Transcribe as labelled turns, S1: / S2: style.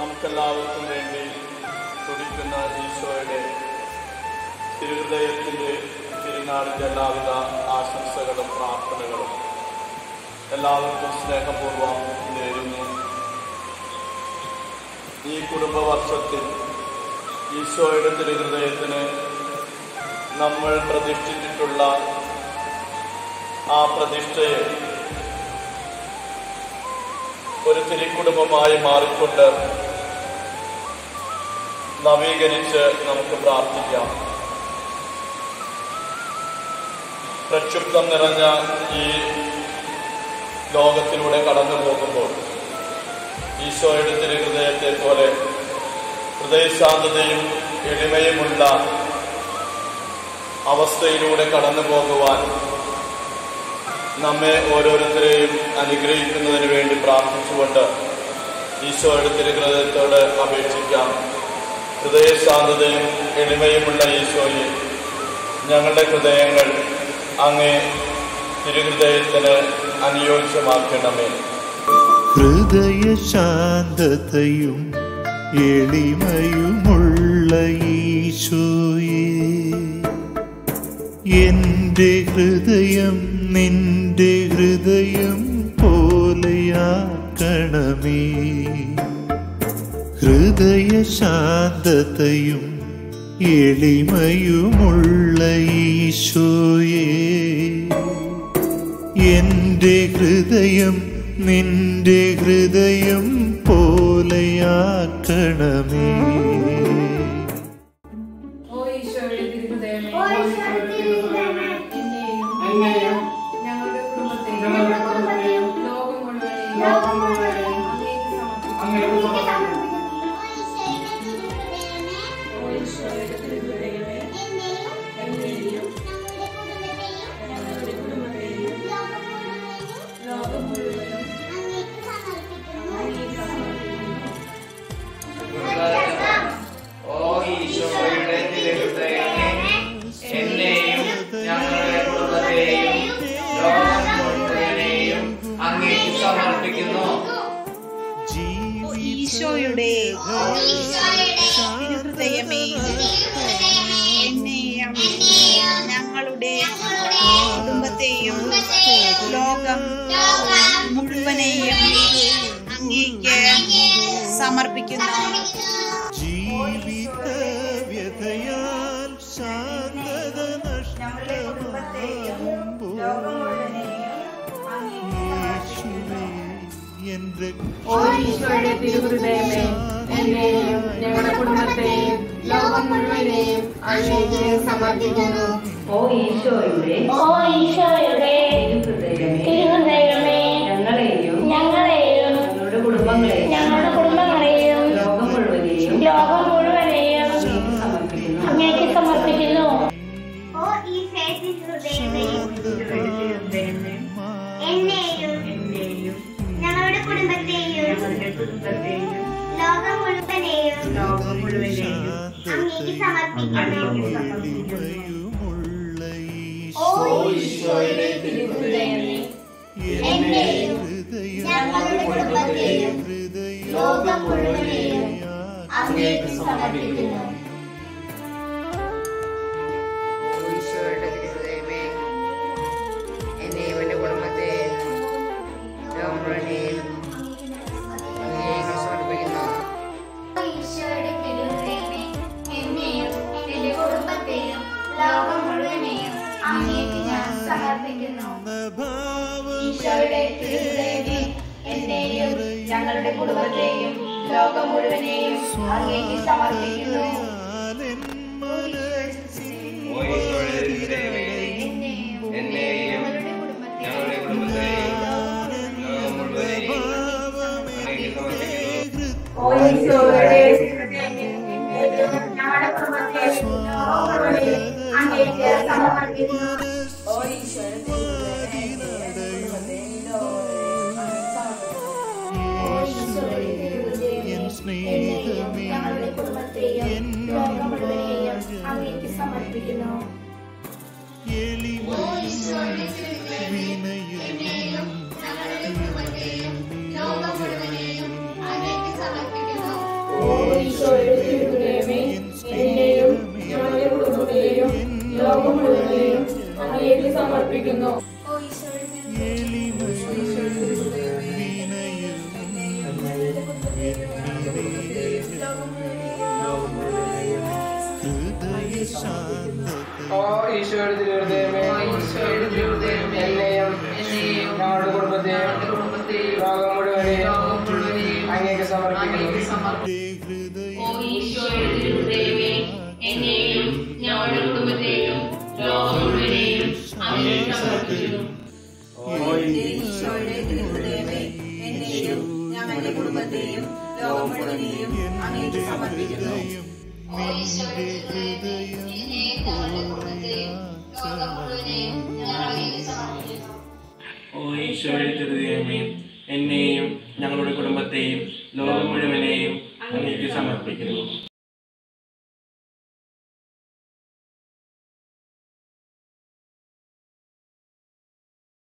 S1: നമുക്കെല്ലാവർക്കും വേണ്ടി തുടിക്കുന്ന ഈശോയുടെ തിരുഹൃദയത്തിൻ്റെ തിരുനാളിൻ്റെ എല്ലാവിധ ആശംസകളും പ്രാർത്ഥനകളും എല്ലാവർക്കും സ്നേഹപൂർവ്വം നേരുന്നു ഈ കുടുംബ വർഷത്തിൽ ഈശോയുടെ തിരുഹൃദയത്തിന് നമ്മൾ പ്രതിഷ്ഠിച്ചിട്ടുള്ള ആ പ്രതിഷ്ഠയെ ഒരു തിരിക്കുടുംബമായി മാറിക്കൊണ്ട് നവീകരിച്ച് നമുക്ക് പ്രാർത്ഥിക്കാം പ്രക്ഷുബ്ധം നിറഞ്ഞ ഈ ലോകത്തിലൂടെ കടന്നു പോകുമ്പോൾ ഈശോയുടെ തിരുഹൃദയത്തെ പോലെ ഹൃദയശാന്തതയും എളിമയുമുള്ള അവസ്ഥയിലൂടെ കടന്നു പോകുവാൻ നമ്മെ ഓരോരുത്തരെയും അനുഗ്രഹിക്കുന്നതിന് വേണ്ടി പ്രാർത്ഥിച്ചുകൊണ്ട് ഈശോയുടെ തിരുഹൃദയത്തോട് അപേക്ഷിക്കാം ഹൃദയശാന്തതയും എളിമയുമുള്ള ഈശോയെ ഞങ്ങളുടെ ഹൃദയങ്ങൾ അങ്ങേ തിരുഹൃദയത്തിന് അനുയോജ്യമാക്കണമേ
S2: ഹൃദയശാന്തതയും എളിമയുമുള്ള ഈശോയെ എന്റെ ഹൃദയം നിന്റെ ഹൃദയം പോലെയാക്കണമേ ഹൃദയശാന്തതയും എളിമയുമുള്ള ഈശോയെ എന്റെ ഹൃദയം നിന്റെ ഹൃദയം പോലെയാക്കണമേ
S3: ഓ ഈശോയുടെ തിരുഹൃദയമേ,
S4: ഓ ഈശോയുടെ തിരുഹൃദയമേ,
S3: എന്നെയും
S4: എന്നെയും
S3: ഞങ്ങളുടെ കുടുംബത്തെയും
S4: ഞങ്ങളുടെ കുടുംബത്തെയും
S3: ലോകം മുഴുവനെയും
S4: ലോകം മുഴുവനെയും
S3: അങ്ങേക്ക് സമർപ്പിക്കുന്നു.
S4: അങ്ങേക്ക് സമർപ്പിക്കുന്നു.
S3: ഓ ഈശോയുടെ തിരുഹൃദയമേ, എന്നെയും ഞങ്ങളുടെ കുടുംബത്തെയും ലോകം മുഴുവനും അങ്ങേക്ക് സമർപ്പിക്കുന്നു.
S5: ഓ ഈശോയുടെ തിരുഹൃദയമേ എന്നെയും ഞങ്ങളുടെ കുടുംബത്തെയും ലോകം മുഴുവനെയും അങ്ങേക്ക് സമർപ്പിക്കുന്നു
S6: ഈശോയുടെ തിരുഹൃദയമേ എന്നെയും ഞങ്ങളുടെ കുടുംബത്തെയും ലോകം മുഴുവനെയും അങ്ങേക്ക് സമർപ്പിക്കുന്നു
S2: ജീവിത വ്യതയാൽ ശാന്തത നഷ്ടമാകുമ്പോൾ യേശുവേ എന്റെ
S3: ഓ ഈശോയുടെ തിരുഹൃദയമേ, എന്നെയും ഞങ്ങളുടെ കുടുംബത്തെയും ലോകം മുഴുവനെയും അങ്ങേക്ക് സമർപ്പിക്കുന്നു
S7: ഓ ഈശോയുടെ
S4: ഓ ഈശോയുടെ
S7: തിരുഹൃദയമേ
S4: തിരുഹൃദയമേ
S7: ഞങ്ങളെയും
S4: ഞങ്ങളെയും
S7: ഞങ്ങളുടെ കുടുംബങ്ങളെയും
S4: ഞങ്ങളുടെ കുടുംബങ്ങളെയും
S7: ലോകം മുഴുവനെയും
S4: ലോകം മുഴുവനെയും
S7: സമർപ്പിക്കുന്നു
S4: അങ്ങേക്ക് സമർപ്പിക്കുന്നു
S8: ഓ ഈശോയുടെ ഹൃദയമേ
S7: തിരുഹൃദയമേ
S8: എന്നെയും
S7: എന്നെയും
S8: ഞങ്ങളുടെ കുടുംബത്തെയും
S7: ഞങ്ങളുടെ കുടുംബത്തെയും
S8: ലോകം മുഴുവനെയും
S7: ലോകം മുഴുവനെയും
S8: അങ്ങേക്ക് സമർപ്പിക്കുന്നു
S7: അങ്ങേക്ക് സമർപ്പിക്കുന്നു
S2: എളിമയുമുള്ള
S8: ഓ
S1: ഈശോയുടെ തിരുഹൃദയമേ
S8: എന്നെയും
S2: ഹൃദയം
S8: ഞങ്ങളുടെ കുടുംബത്തെയും ലോകം മുഴുവനെയും അങ്ങേക്ക് സമർപ്പിക്കുന്നു
S5: ഈശോയുടെ തിരുഹൃദയമേ എന്നെയും എൻ്റെ കുടുംബത്തെയും ലോകം മുഴുവനെയും അങ്ങേക്ക് സമർപ്പിക്കുന്നു
S8: ഈശോയുടെ തിരുഹൃദയമേ എന്നെയും എന്റെ കുടുംബത്തെയും ലോകം മുഴുവനെയും അങ്ങേക്ക് ഞാൻ സമർപ്പിക്കുന്നു ഈശോയുടെ തിരുഹൃദയമേ എന്നെയും ഞങ്ങളുടെ കുടുംബത്തെയും ലോകം മുഴുവനെയും അങ്ങേക്ക് സമർപ്പിക്കുന്നു
S5: ഓ ഈശോയുടെ തിരുഹൃദയമേ
S8: എന്നെയും
S5: എന്നെയും
S8: ഞങ്ങളുടെ കുടുംബത്തെയും
S5: ലോകം മുഴുവനെയും അങ്ങേക്ക് സമർപ്പിക്കുന്നു
S3: ഓ ഈശോയുടെ
S8: ഞങ്ങളുടെ കുടുംബത്തെയും ലോകം മുഴുവനെയും അങ്ങേക്ക് സമർപ്പിക്കുന്നു
S3: ഓ ഈശോയുടെ
S2: എൻ സ്നേഹമേ
S8: ഞങ്ങളുടെ കുടുംബത്തെയും ലോകം മുഴുവനെയും അങ്ങേക്ക് സമർപ്പിക്കുന്നു
S2: എളിമയും വിനയവും
S8: ലോകം മുഴുവനെയും അങ്ങേക്ക് സമർപ്പിക്കുന്നു
S3: ഈശോയുടെ തിരുഹൃദയമേ എന്നെയും ഞങ്ങളുടെ കുടുംബത്തെയും ലോകം മുഴുവനെയും അങ്ങേക്ക് സമർപ്പിക്കുന്നു
S8: ഓ ഈശോയുടെ
S9: ഓ ഈശോയുടെ തിരുഹൃദയമേ
S3: ഈശോയുടെ തിരുഹൃദയമേ
S9: എന്നെയും
S3: എന്നെയും
S9: ഞങ്ങളുടെ കുടുംബത്തെയും
S3: ഞങ്ങളുടെ കുടുംബത്തെയും
S9: ലോകം മുഴുവനെയും
S3: ലോകം മുഴുവനെയും
S9: അങ്ങേക്ക് സമർപ്പിക്കുന്നു
S3: അങ്ങേക്ക് സമർപ്പിക്കുന്നു ഓ ഈശോയുടെ തിരുഹൃദയമേ എന്നെയും ഞങ്ങളുടെ കുടുംബത്തെയും ലോകം മുഴുവനെയും അങ്ങേക്ക് സമർപ്പിക്കുന്നു
S6: ഈശോയുടെ തിരുഹൃദയമേ എന്നെയും ഞങ്ങളുടെ കുടുംബത്തെയും ലോകം മുഴുവനെയും അങ്ങേക്ക് സമർപ്പിക്കുന്നു
S8: ഓ ഈശോയുടെ തിരുഹൃദയമേ എന്നെയും ഞങ്ങളുടെ കുടുംബത്തെയും ലോകം മുഴുവനെയും ഞങ്ങൾ അങ്ങേക്ക് സമർപ്പിക്കുന്നു
S1: ഓ ഈശോയുടെ